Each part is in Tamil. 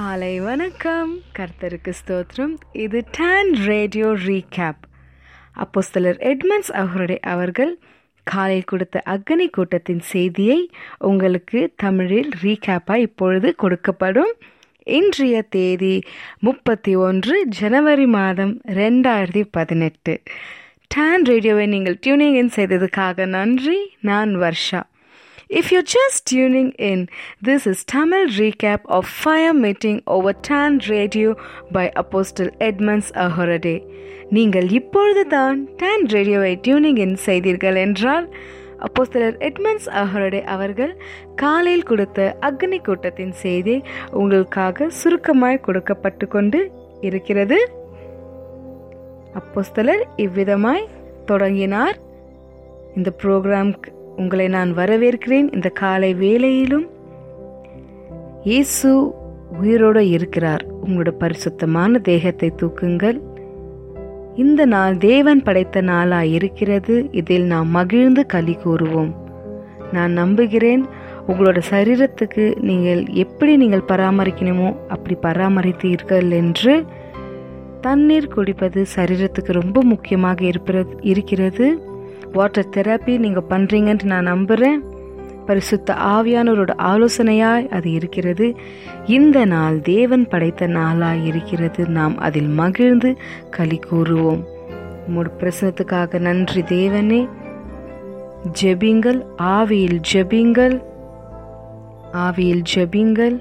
காலை வணக்கம் கர்த்தருக்கு ஸ்தோத்திரம் இது டான் ரேடியோ ரீகேப் அப்போஸ்தலர் எட்மண்ட்ஸ் அவருடைய அவர்கள் காலை கொடுத்த அக்னி கூட்டத்தின் செய்தியை உங்களுக்கு தமிழில் ரீகேப்பாக இப்பொழுது கொடுக்கப்படும் இன்றைய தேதி முப்பத்தி ஒன்று ஜனவரி மாதம் ரெண்டாயிரத்தி பதினெட்டு டான் ரேடியோவை நீங்கள் டியூனிங் இன் செய்ததுக்காக நன்றி நான் Varsha If you're just tuning in, this is Tamil recap of Fire Meeting over Tan Radio by Apostle Edmonds Ahorade. நீங்கள் இப்பொழுது தான் டான் ரேடியோவை டியூனிங் இன் செய்தீர்கள் என்றால் அப்போஸ்தலர் எட்மண்ட்ஸ் அஹரடே அவர்கள் காலையில் கொடுத்த அக்னி கூட்டத்தின் செய்தி உங்களுக்காக சுருக்கமாய் கொடுக்கப்பட்டு கொண்டு இருக்கிறது அப்போஸ்தலர் இவ்விதமாய் தொடங்கினார் இந்த ப்ரோக்ராம்க்கு உங்களை நான் வரவேற்கிறேன் இந்த காலை வேளையிலும் இயேசு உயிரோடு இருக்கிறார் உங்களோட பரிசுத்தமான தேகத்தை தூக்குங்கள் இந்த நாள் தேவன் படைத்த நாளா இருக்கிறது இதில் நாம் மகிழ்ந்து களி கூறுவோம் நான் நம்புகிறேன் உங்களோட சரீரத்துக்கு நீங்கள் எப்படி நீங்கள் பராமரிக்கணுமோ அப்படி பராமரித்தீர்கள் என்று தண்ணீர் குடிப்பது சரீரத்துக்கு ரொம்ப முக்கியமாக இருப்பது இருக்கிறது வாட்டர் தெரப்பி நீங்கள் பண்ணுறீங்கன்ட்டு நான் நம்புகிறேன் பரிசுத்த ஆவியானவரோட ஆலோசனையாய் அது இருக்கிறது இந்த நாள் தேவன் படைத்த நாளாய் இருக்கிறது நாம் அதில் மகிழ்ந்து களி கூறுவோம் உங்களோட பிரசனத்துக்காக நன்றி தேவனே ஜெபிங்கள் ஆவியில் ஜெபிங்கள் ஆவியில் ஜெபிங்கள்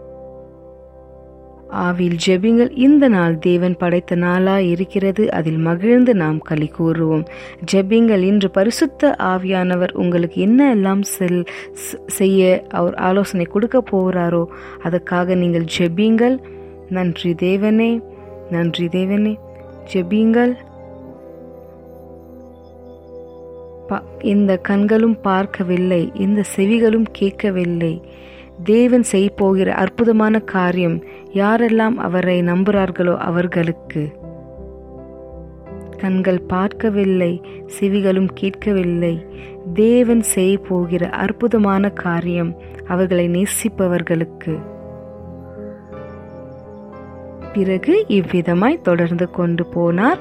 ஆவியில் ஜெபிங்கள் இந்த நாள் தேவன் படைத்த நாளா இருக்கிறது அதில் மகிழ்ந்து நாம் களி கூறுவோம் ஜெபிங்கள் இன்று பரிசுத்த ஆவியானவர் உங்களுக்கு என்ன எல்லாம் செல் செய்ய அவர் ஆலோசனை கொடுக்க போகிறாரோ அதுக்காக நீங்கள் ஜெபிங்கள் நன்றி தேவனே நன்றி தேவனே ஜெபிங்கள் இந்த கண்களும் பார்க்கவில்லை இந்த செவிகளும் கேட்கவில்லை தேவன் செய்ய போகிற அற்புதமான காரியம் யாரெல்லாம் அவரை நம்புகிறார்களோ அவர்களுக்கு கண்கள் பார்க்கவில்லை செவிகளும் கேட்கவில்லை தேவன் செய்ய போகிற அற்புதமான காரியம் அவர்களை நேசிப்பவர்களுக்கு பிறகு இவ்விதமாய் தொடர்ந்து கொண்டு போனார்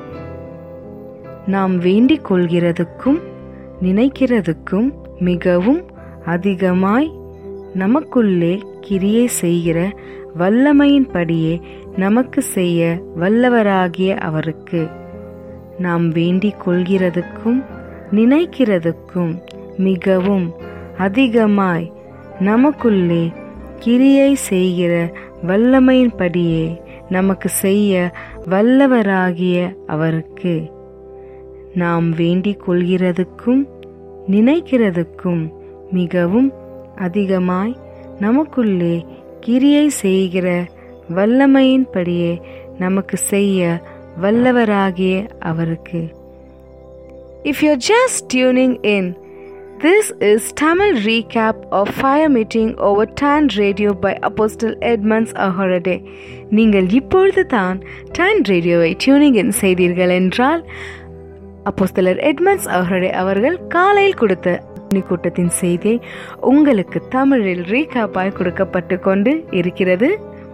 நாம் வேண்டிக் கொள்கிறதுக்கும் நினைக்கிறதுக்கும் மிகவும் அதிகமாய் நமக்குள்ளே கிரியை செய்கிற வல்லமையின்படியே நமக்கு செய்ய வல்லவராகிய அவருக்கு நாம் வேண்டிக் கொள்கிறதுக்கும் நினைக்கிறதுக்கும் மிகவும் அதிகமாய் நமக்குள்ளே கிரியை செய்கிற வல்லமையின்படியே நமக்கு செய்ய வல்லவராகிய அவருக்கு நாம் வேண்டிக் கொள்கிறதுக்கும் நினைக்கிறதுக்கும் மிகவும் அதிகமாய் நமக்குள்ளே கிரியை செய்கிற வல்லமையின்படியே நமக்கு செய்ய வல்லவராகிய அவருக்கு if you just tuning in This is Tamil recap of Fire Meeting over Tan Radio by Apostle Edmonds Ahorade. நீங்கள் இப்பொழுது தான் டான் ரேடியோவை டியூனிங் இன் செய்தீர்கள் என்றால் அப்போஸ்தலர் எட்மண்ட்ஸ் அவருடைய அவர்கள் காலையில் கொடுத்த அக்னி கூட்டத்தின் செய்தி உங்களுக்கு தமிழில் ரீகாப்பாய் கொடுக்கப்பட்டு கொண்டு இருக்கிறது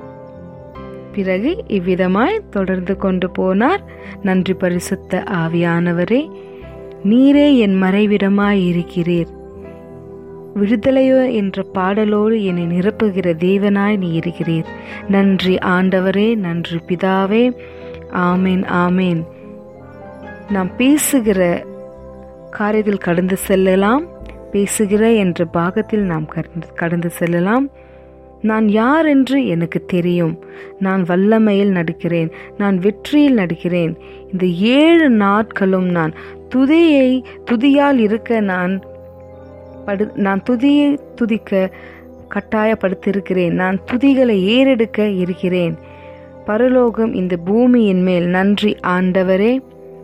பிறகு இவ்விதமாய் தொடர்ந்து கொண்டு போனார் நன்றி பரிசுத்த ஆவியானவரே நீரே என் மறைவிடமாய் இருக்கிறீர் விடுதலையோ என்ற பாடலோடு என்னை நிரப்புகிற தேவனாய் நீ இருக்கிறீர் நன்றி ஆண்டவரே நன்றி பிதாவே ஆமேன் ஆமேன் நாம் பேசுகிற காரியத்தில் கடந்து செல்லலாம் பேசுகிற என்ற பாகத்தில் நாம் கடந்து செல்லலாம் நான் யார் என்று எனக்கு தெரியும் நான் வல்லமையில் நடிக்கிறேன் நான் வெற்றியில் நடிக்கிறேன் இந்த ஏழு நாட்களும் நான் துதியை துதியால் இருக்க நான் படு நான் துதியை துதிக்க கட்டாயப்படுத்திருக்கிறேன் நான் துதிகளை ஏறெடுக்க இருக்கிறேன் பரலோகம் இந்த பூமியின் மேல் நன்றி ஆண்டவரே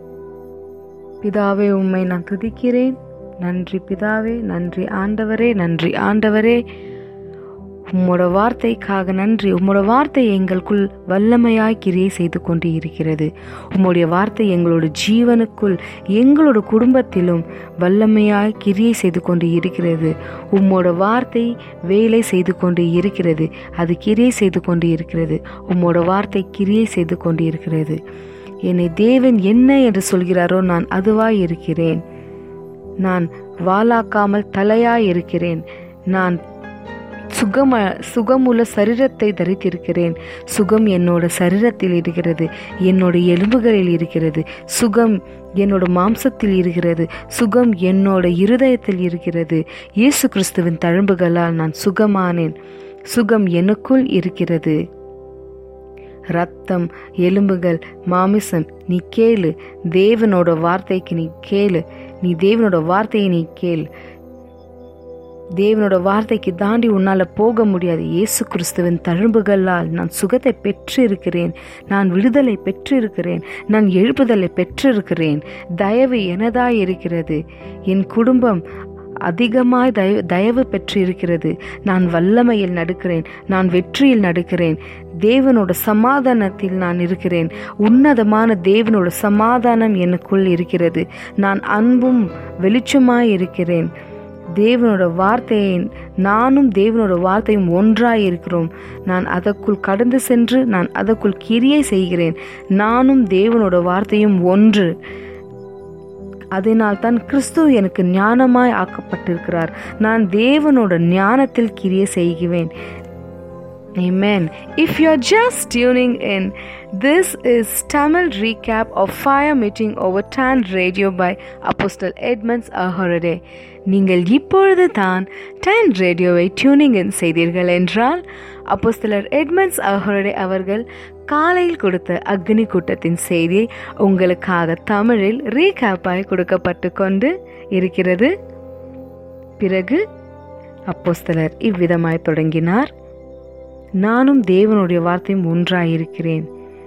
பிதாவே உம்மை நான் துதிக்கிறேன் நன்றி பிதாவே நன்றி ஆண்டவரே நன்றி ஆண்டவரே உம்மோட வார்த்தைக்காக நன்றி உம்மோட வார்த்தை எங்களுக்குள் வல்லமையாய் கிரியை செய்து கொண்டு இருக்கிறது உம்முடைய வார்த்தை எங்களோட ஜீவனுக்குள் எங்களோட குடும்பத்திலும் வல்லமையாய் கிரியை செய்து கொண்டு இருக்கிறது உம்மோட வார்த்தை வேலை செய்து கொண்டு இருக்கிறது அது கிரியை செய்து கொண்டு இருக்கிறது உம்மோட வார்த்தை கிரியை செய்து கொண்டு இருக்கிறது என்னை தேவன் என்ன என்று சொல்கிறாரோ நான் அதுவாய் இருக்கிறேன் நான் வாலாக்காமல் தலையாய் இருக்கிறேன் நான் சுகம சுகமுள்ள சரீரத்தை தரித்திருக்கிறேன் சுகம் என்னோட சரீரத்தில் இருக்கிறது என்னோட எலும்புகளில் இருக்கிறது சுகம் என்னோட மாம்சத்தில் இருக்கிறது சுகம் என்னோட இருதயத்தில் இருக்கிறது இயேசு கிறிஸ்துவின் தழும்புகளால் நான் சுகமானேன் சுகம் எனக்குள் இருக்கிறது ரத்தம் எலும்புகள் மாமிசம் நீ கேளு தேவனோட வார்த்தைக்கு நீ கேளு நீ தேவனோட வார்த்தையை நீ கேளு தேவனோட வார்த்தைக்கு தாண்டி உன்னால போக முடியாது இயேசு கிறிஸ்துவின் தழும்புகளால் நான் சுகத்தை பெற்று இருக்கிறேன் நான் விடுதலை பெற்று இருக்கிறேன் நான் எழுப்புதலை பெற்றிருக்கிறேன் தயவு எனதாய் இருக்கிறது என் குடும்பம் அதிகமாய் தயவு தயவு பெற்று இருக்கிறது நான் வல்லமையில் நடுக்கிறேன் நான் வெற்றியில் நடுக்கிறேன் தேவனோட சமாதானத்தில் நான் இருக்கிறேன் உன்னதமான தேவனோட சமாதானம் எனக்குள் இருக்கிறது நான் அன்பும் வெளிச்சமாய் இருக்கிறேன் தேவனோட வார்த்தையை நானும் தேவனோட வார்த்தையும் ஒன்றாய் இருக்கிறோம் நான் அதற்குள் கடந்து சென்று நான் அதற்குள் கிரியை செய்கிறேன் நானும் தேவனோட வார்த்தையும் ஒன்று அதனால் தான் கிறிஸ்து எனக்கு ஞானமாய் ஆக்கப்பட்டிருக்கிறார் நான் தேவனோட ஞானத்தில் கிரியை செய்கிறேன் Amen. If you're just tuning in, this is Tamil recap of Fire Meeting over Tan Radio by Apostle Edmonds Ahorade. நீங்கள் இப்பொழுது தான் டான் ரேடியோவை டியூனிங் இன் செய்தீர்கள் என்றால் அப்போஸ்தலர் எட்மண்ட்ஸ் அஹரடே அவர்கள் காலையில் கொடுத்த அக்னி கூட்டத்தின் செய்தியை உங்களுக்காக தமிழில் ரீகேப்பாய் கொடுக்கப்பட்டு கொண்டு இருக்கிறது பிறகு அப்போஸ்தலர் இவ்விதமாய் தொடங்கினார் நானும் தேவனுடைய வார்த்தையும் ஒன்றாயிருக்கிறேன்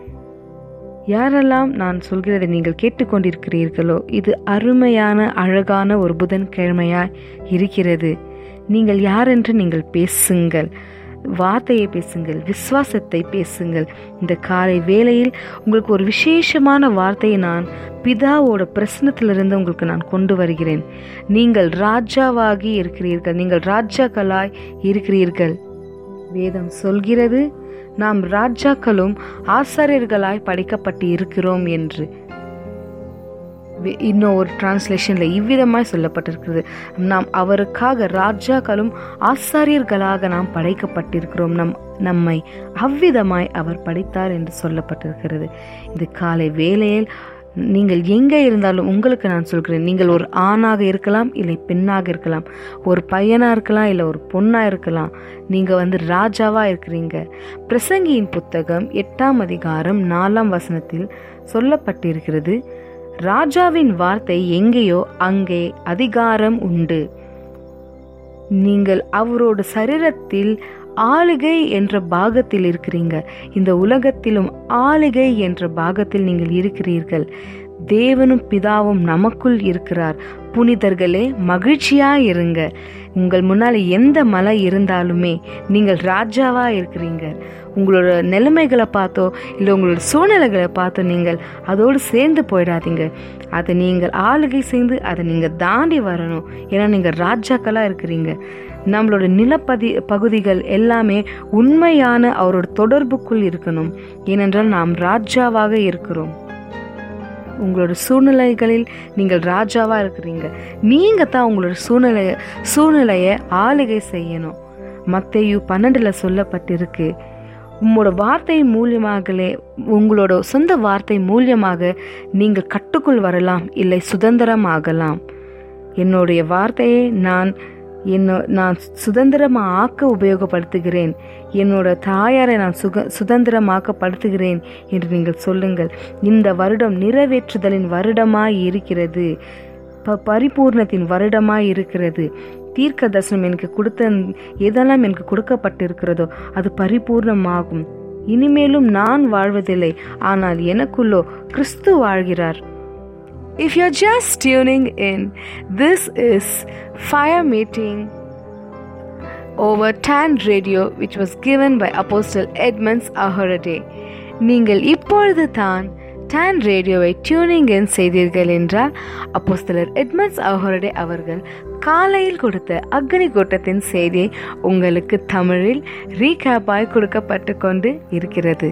யாரெல்லாம் நான் சொல்கிறதை நீங்கள் கேட்டுக்கொண்டிருக்கிறீர்களோ இது அருமையான அழகான ஒரு புதன்கிழமையாய் இருக்கிறது நீங்கள் யாரென்று நீங்கள் பேசுங்கள் வார்த்தையை பேசுங்கள் விசுவாசத்தை பேசுங்கள் இந்த காலை வேளையில் உங்களுக்கு ஒரு விசேஷமான வார்த்தையை நான் பிதாவோட பிரசனத்திலிருந்து உங்களுக்கு நான் கொண்டு வருகிறேன் நீங்கள் ராஜாவாகி இருக்கிறீர்கள் நீங்கள் ராஜாக்களாய் இருக்கிறீர்கள் வேதம் சொல்கிறது நாம் ராஜாக்களும் ஆசாரியர்களாய் படைக்கப்பட்டு இருக்கிறோம் என்று இன்னும் ஒரு டிரான்ஸ்லேஷன்ல இவ்விதமாய் சொல்லப்பட்டிருக்கிறது நாம் அவருக்காக ராஜாக்களும் ஆசாரியர்களாக நாம் படைக்கப்பட்டிருக்கிறோம் நம் நம்மை அவ்விதமாய் அவர் படைத்தார் என்று சொல்லப்பட்டிருக்கிறது இந்த காலை வேளையில் நீங்கள் எங்கே இருந்தாலும் உங்களுக்கு நான் சொல்கிறேன் நீங்கள் ஒரு ஆணாக இருக்கலாம் இல்லை பெண்ணாக இருக்கலாம் ஒரு பையனாக இருக்கலாம் இல்லை ஒரு பொண்ணாக இருக்கலாம் நீங்கள் வந்து ராஜாவாக இருக்கிறீங்க பிரசங்கியின் புத்தகம் எட்டாம் அதிகாரம் நாலாம் வசனத்தில் சொல்லப்பட்டிருக்கிறது ராஜாவின் வார்த்தை எங்கேயோ அங்கே அதிகாரம் உண்டு நீங்கள் அவரோட சரீரத்தில் ஆளுகை என்ற பாகத்தில் இருக்கிறீங்க இந்த உலகத்திலும் ஆளுகை என்ற பாகத்தில் நீங்கள் இருக்கிறீர்கள் தேவனும் பிதாவும் நமக்குள் இருக்கிறார் புனிதர்களே மகிழ்ச்சியா இருங்க உங்கள் முன்னால எந்த மலை இருந்தாலுமே நீங்கள் ராஜாவா இருக்கிறீங்க உங்களோட நிலைமைகளை பார்த்தோ இல்லை உங்களோட சூழ்நிலைகளை பார்த்தோ நீங்கள் அதோடு சேர்ந்து போயிடாதீங்க அதை நீங்கள் ஆளுகை செய்து அதை நீங்கள் தாண்டி வரணும் ஏன்னா நீங்கள் ராஜாக்களாக இருக்கிறீங்க நம்மளோட நிலப்பதி பகுதிகள் எல்லாமே உண்மையான அவரோட தொடர்புக்குள் இருக்கணும் ஏனென்றால் நாம் ராஜாவாக இருக்கிறோம் உங்களோட சூழ்நிலைகளில் நீங்கள் ராஜாவா இருக்கிறீங்க நீங்க தான் உங்களோட சூழ்நிலைய சூழ்நிலையை ஆளுகை செய்யணும் மத்தையு பன்னெண்டுல சொல்லப்பட்டிருக்கு உங்களோட வார்த்தை மூலியமாகலே உங்களோட சொந்த வார்த்தை மூலியமாக நீங்கள் கட்டுக்குள் வரலாம் இல்லை சுதந்திரம் ஆகலாம் என்னுடைய வார்த்தையை நான் என்ன நான் சுதந்திரமாக ஆக்க உபயோகப்படுத்துகிறேன் என்னோட தாயாரை நான் சுக சுதந்திரமாக்கப்படுத்துகிறேன் என்று நீங்கள் சொல்லுங்கள் இந்த வருடம் நிறைவேற்றுதலின் வருடமாய் இருக்கிறது ப பரிபூர்ணத்தின் வருடமாய் இருக்கிறது தீர்க்க தரிசனம் எனக்கு கொடுத்த எதெல்லாம் எனக்கு கொடுக்கப்பட்டிருக்கிறதோ அது பரிபூர்ணமாகும் இனிமேலும் நான் வாழ்வதில்லை ஆனால் எனக்குள்ளோ கிறிஸ்து வாழ்கிறார் If you're just tuning in, this is Fire Meeting over Tan Radio, which was given by Apostle Edmonds Ahorade. நீங்கள் இப்பொழுது தான் டான் ரேடியோவை டியூனிங் இன் செய்தீர்கள் என்றால் அப்போஸ்தலர் எட்மண்ட்ஸ் அவர்களுடைய அவர்கள் காலையில் கொடுத்த அக்னி கூட்டத்தின் செய்தியை உங்களுக்கு தமிழில் ரீகேப்பாய் கொடுக்கப்பட்டு கொண்டு இருக்கிறது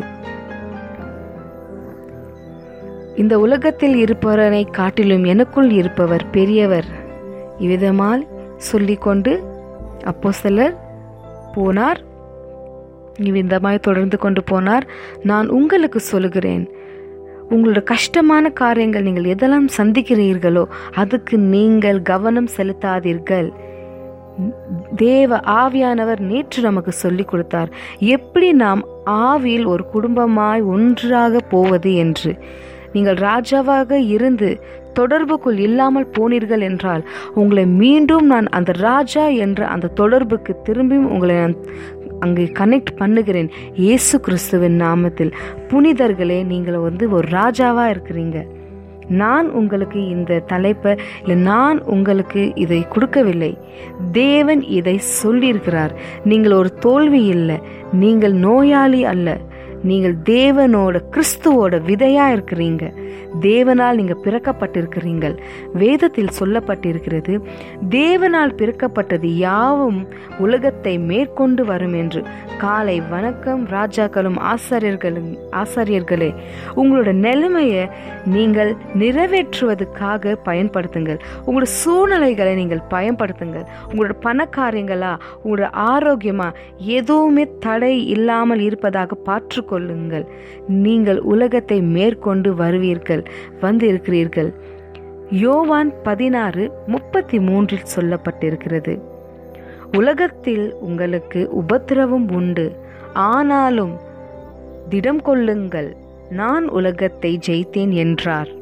இந்த உலகத்தில் இருப்பவரை காட்டிலும் எனக்குள் இருப்பவர் பெரியவர் இவ்விதமால் சொல்லிக்கொண்டு அப்போஸ்தலர் போனார் இவ்விதமாய் தொடர்ந்து கொண்டு போனார் நான் உங்களுக்கு சொல்லுகிறேன் உங்களோட கஷ்டமான காரியங்கள் நீங்கள் எதெல்லாம் சந்திக்கிறீர்களோ அதுக்கு நீங்கள் கவனம் செலுத்தாதீர்கள் தேவ ஆவியானவர் நேற்று நமக்கு சொல்லிக் கொடுத்தார் எப்படி நாம் ஆவியில் ஒரு குடும்பமாய் ஒன்றாக போவது என்று நீங்கள் ராஜாவாக இருந்து தொடர்புக்குள் இல்லாமல் போனீர்கள் என்றால் உங்களை மீண்டும் நான் அந்த ராஜா என்ற அந்த தொடர்புக்கு திரும்பியும் உங்களை நான் அங்கே கனெக்ட் பண்ணுகிறேன் இயேசு கிறிஸ்துவின் நாமத்தில் புனிதர்களே நீங்கள் வந்து ஒரு ராஜாவா இருக்கிறீங்க நான் உங்களுக்கு இந்த தலைப்பை இல்லை நான் உங்களுக்கு இதை கொடுக்கவில்லை தேவன் இதை சொல்லியிருக்கிறார் நீங்கள் ஒரு தோல்வி இல்லை நீங்கள் நோயாளி அல்ல நீங்கள் தேவனோட கிறிஸ்துவோட விதையா இருக்கிறீங்க தேவனால் நீங்க பிறக்கப்பட்டிருக்கிறீங்கள் வேதத்தில் சொல்லப்பட்டிருக்கிறது தேவனால் பிறக்கப்பட்டது யாவும் உலகத்தை மேற்கொண்டு வரும் என்று காலை வணக்கம் ராஜாக்களும் ஆசாரியர்களும் ஆசாரியர்களே உங்களோட நிலைமையை நீங்கள் நிறைவேற்றுவதற்காக பயன்படுத்துங்கள் உங்களோட சூழ்நிலைகளை நீங்கள் பயன்படுத்துங்கள் உங்களோட பணக்காரியங்களா உங்களோட ஆரோக்கியமா எதுவுமே தடை இல்லாமல் இருப்பதாக பார்த்து கொள்ளுங்கள் நீங்கள் உலகத்தை மேற்கொண்டு வருவீர்கள் வந்து இருக்கிறீர்கள் யோவான் பதினாறு முப்பத்தி மூன்றில் சொல்லப்பட்டிருக்கிறது உலகத்தில் உங்களுக்கு உபத்திரவம் உண்டு ஆனாலும் திடம் கொள்ளுங்கள் நான் உலகத்தை ஜெயித்தேன் என்றார்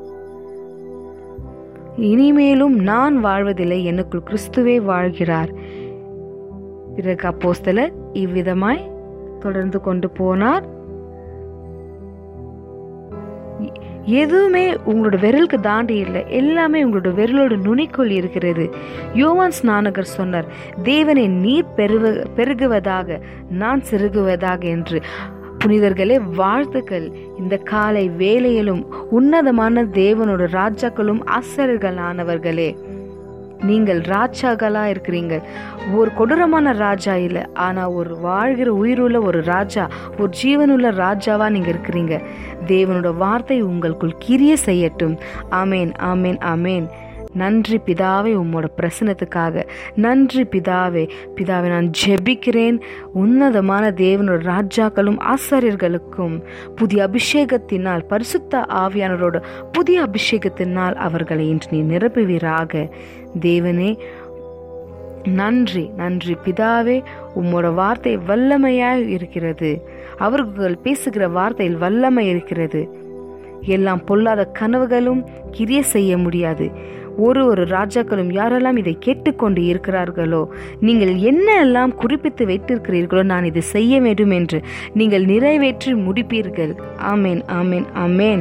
இனிமேலும் நான் வாழ்வதில்லை எனக்குள் கிறிஸ்துவே வாழ்கிறார் பிறகு அப்போஸ்தலர் இவ்விதமாய் தொடர்ந்து கொண்டு போனார் எதுவுமே உங்களோட விரலுக்கு தாண்டி இல்லை எல்லாமே உங்களோட விரலோட நுனிக்குள் இருக்கிறது யோவான் ஸ்நானகர் சொன்னார் தேவனை நீர் பெருவ பெருகுவதாக நான் சிறுகுவதாக என்று புனிதர்களே வாழ்த்துக்கள் இந்த காலை வேலையிலும் உன்னதமான தேவனோட ராஜாக்களும் ஆசிரியர்களானவர்களே நீங்கள் ராஜாக்களா இருக்கிறீங்க ஒரு கொடூரமான ராஜா இல்லை ஆனா ஒரு வாழ்கிற உயிருள்ள ஒரு ராஜா ஒரு ஜீவனுள்ள ராஜாவா நீங்க இருக்கிறீங்க தேவனோட வார்த்தை உங்களுக்குள் கிரிய செய்யட்டும் ஆமேன் ஆமேன் ஆமேன் நன்றி பிதாவே உம்மோட பிரசனத்துக்காக நன்றி பிதாவே பிதாவே நான் ஜெபிக்கிறேன் உன்னதமான தேவனோட ராஜாக்களும் ஆசாரியர்களுக்கும் புதிய அபிஷேகத்தினால் பரிசுத்த ஆவியானரோட புதிய அபிஷேகத்தினால் அவர்களை இன்று நீ நிரப்புவீராக தேவனே நன்றி நன்றி பிதாவே உம்மோட வார்த்தை வல்லமையாய் இருக்கிறது அவர்கள் பேசுகிற வார்த்தையில் வல்லமை இருக்கிறது எல்லாம் பொல்லாத கனவுகளும் கிரிய செய்ய முடியாது ஒரு ஒரு ராஜாக்களும் யாரெல்லாம் இதை கேட்டுக்கொண்டு இருக்கிறார்களோ நீங்கள் என்ன எல்லாம் குறிப்பித்து வைத்திருக்கிறீர்களோ நான் இதை செய்ய வேண்டும் என்று நீங்கள் நிறைவேற்றி முடிப்பீர்கள் ஆமேன் ஆமேன் ஆமேன்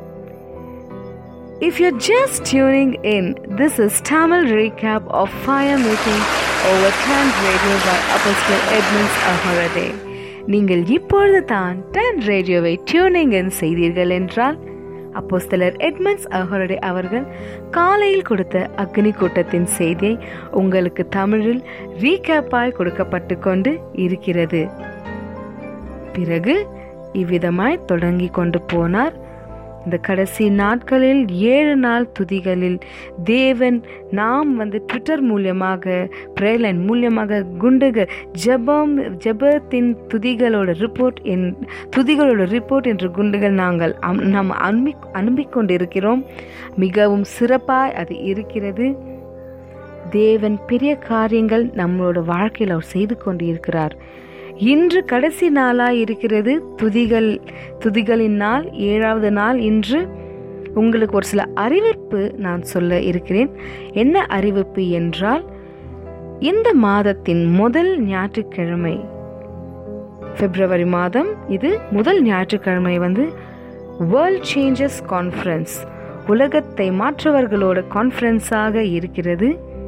If you're just tuning in, this is Tamil recap of Fire Meeting over Tan Radio by Apostle Edmonds Ahorade. நீங்கள் இப்பொழுது தான் டன் ரேடியோவை டியூனிங் இன் செய்தீர்கள் என்றால் அப்போஸ்தலர் எட்மண்ட்ஸ் அகரடே அவர்கள் காலையில் கொடுத்த அக்னி கூட்டத்தின் செய்தியை உங்களுக்கு தமிழில் ரீகேப்பாய் கொடுக்கப்பட்டு கொண்டு இருக்கிறது பிறகு இவ்விதமாய் தொடங்கி கொண்டு போனார் இந்த கடைசி நாட்களில் ஏழு நாள் துதிகளில் தேவன் நாம் வந்து ட்விட்டர் மூலியமாக பிரேலைன் மூலியமாக குண்டுகள் ஜெபம் ஜெபத்தின் துதிகளோட ரிப்போர்ட் என் துதிகளோட ரிப்போர்ட் என்ற குண்டுகள் நாங்கள் அம்- நாம் அனுப்பி அனுப்பிக்கொண்டிருக்கிறோம் மிகவும் சிறப்பாய் அது இருக்கிறது தேவன் பெரிய காரியங்கள் நம்மளோட வாழ்க்கையில் அவர் செய்து கொண்டு இருக்கிறார் இன்று கடைசி நாளாய் இருக்கிறது துதிகள் துதிகளின் நாள் ஏழாவது நாள் இன்று உங்களுக்கு ஒரு சில அறிவிப்பு நான் சொல்ல இருக்கிறேன் என்ன அறிவிப்பு என்றால் இந்த மாதத்தின் முதல் ஞாயிற்றுக்கிழமை பிப்ரவரி மாதம் இது முதல் ஞாயிற்றுக்கிழமை வந்து வேர்ல்ட் சேஞ்சஸ் கான்ஃபரன்ஸ் உலகத்தை மாற்றவர்களோட கான்ஃபரன்ஸாக இருக்கிறது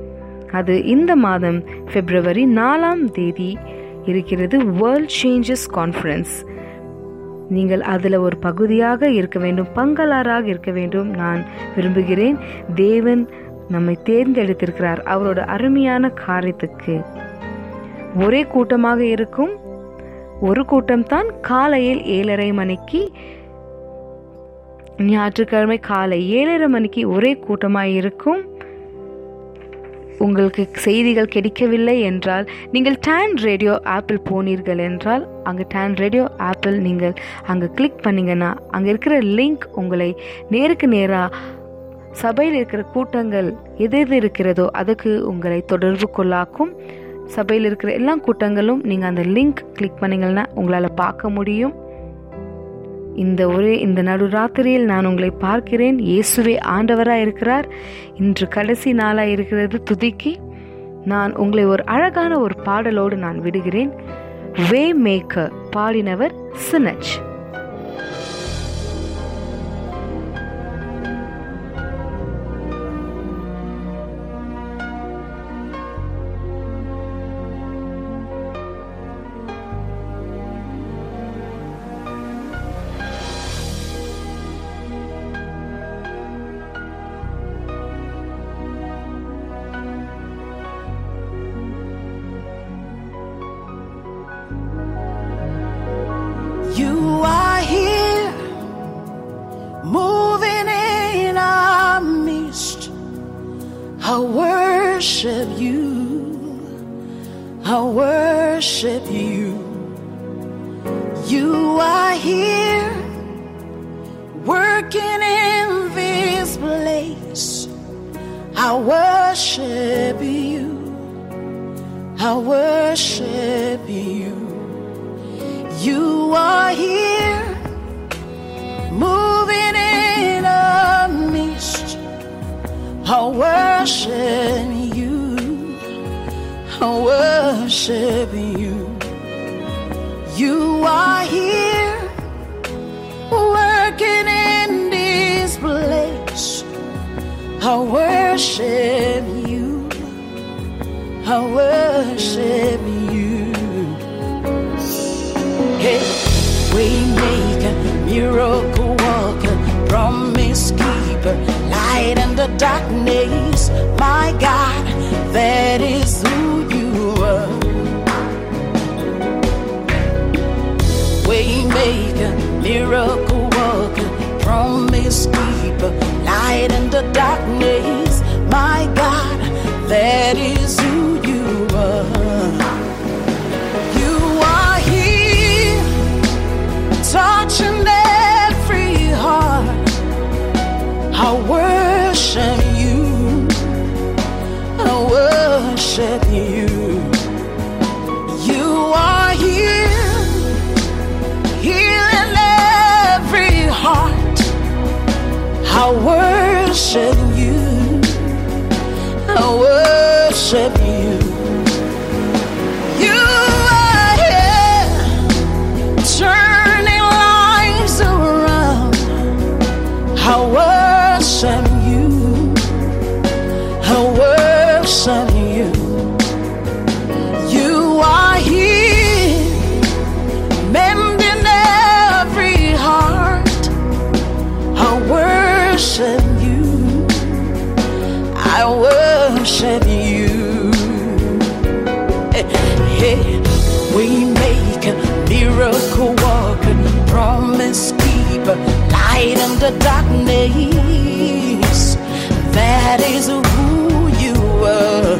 அது இந்த மாதம் பிப்ரவரி நாலாம் தேதி இருக்கிறது வேர்ல்ட் சேஞ்சஸ் கான்ஃபரன்ஸ் நீங்கள் அதில் ஒரு பகுதியாக இருக்க வேண்டும் பங்களாராக இருக்க வேண்டும் நான் விரும்புகிறேன் தேவன் நம்மை தேர்ந்தெடுத்திருக்கிறார் அவரோட அருமையான காரியத்துக்கு ஒரே கூட்டமாக இருக்கும் ஒரு கூட்டம்தான் காலையில் ஏழரை மணிக்கு ஞாயிற்றுக்கிழமை காலை ஏழரை மணிக்கு ஒரே கூட்டமாக இருக்கும் உங்களுக்கு செய்திகள் கிடைக்கவில்லை என்றால் நீங்கள் டேன் ரேடியோ ஆப்பிள் போனீர்கள் என்றால் அங்கே டேன் ரேடியோ ஆப்பிள் நீங்கள் அங்கே கிளிக் பண்ணீங்கன்னா அங்கே இருக்கிற லிங்க் உங்களை நேருக்கு நேராக சபையில் இருக்கிற கூட்டங்கள் எது எது இருக்கிறதோ அதுக்கு உங்களை தொடர்பு கொள்ளாக்கும் சபையில் இருக்கிற எல்லா கூட்டங்களும் நீங்கள் அந்த லிங்க் கிளிக் பண்ணீங்கன்னா உங்களால் பார்க்க முடியும் இந்த ஒரே இந்த நடுராத்திரியில் நான் உங்களை பார்க்கிறேன் இயேசுவே ஆண்டவராக இருக்கிறார் இன்று கடைசி நாளாக இருக்கிறது துதிக்கி நான் உங்களை ஒரு அழகான ஒரு பாடலோடு நான் விடுகிறேன் வே மேக்கர் பாடினவர் Sinach You are here, moving in our midst. I worship you. I worship you. You are here, working in this place. I worship you. I worship you. You are here, moving in a mist. I worship you. I worship you. You are here, working in this place. I worship you. I worship you. Hey, waymaker, miracle worker, promise keeper, light in the darkness. My God, that is who you are. Waymaker, miracle worker, promise keeper, light in the darkness. My God, that is who you are. You are here, touching every heart. I worship you. I worship you. You are here, healing every heart. I worship you. I worship you. You are here, turning lives around. I worship you. I worship you. You are here, mending every heart. I worship you. I worship you. Hey, we make a miracle worker, promise keeper, light in the darkness. That is who you are.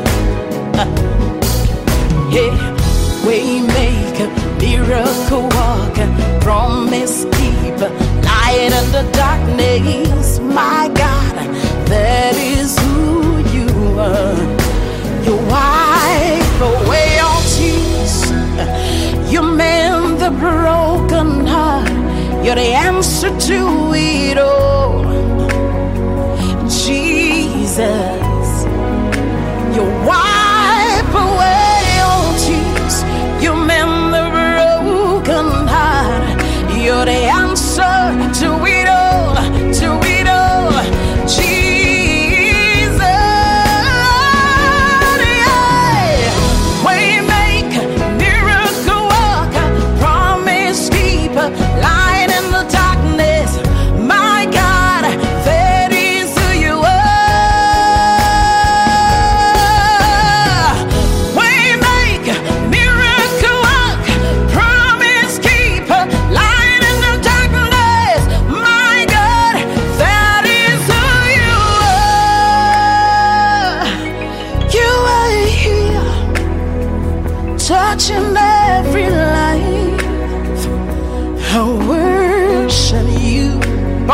Hey, we make a miracle worker, promise keeper, light in the darkness. My God, that is who you are. You wipe away all tears. You mend the broken heart. You're the answer to it all. Jesus, you wipe away all tears. You mend the broken heart. You're the answer to it all. To it all. Jesus,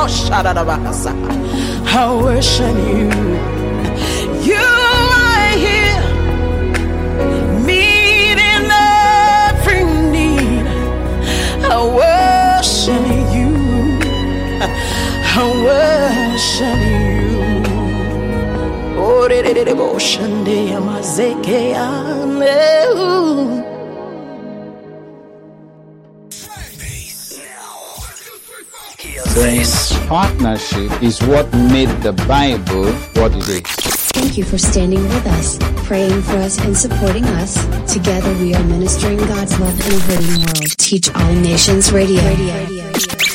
I worship you. You are here, meeting every need. I worship you. I worship you. Oh, de de de de bo shande amazeke ane. This partnership is what made the Bible what it is. Thank you for standing with us, praying for us, and supporting us. Together we are ministering God's love in a hurting world. Teach All Nations Radio. Radio.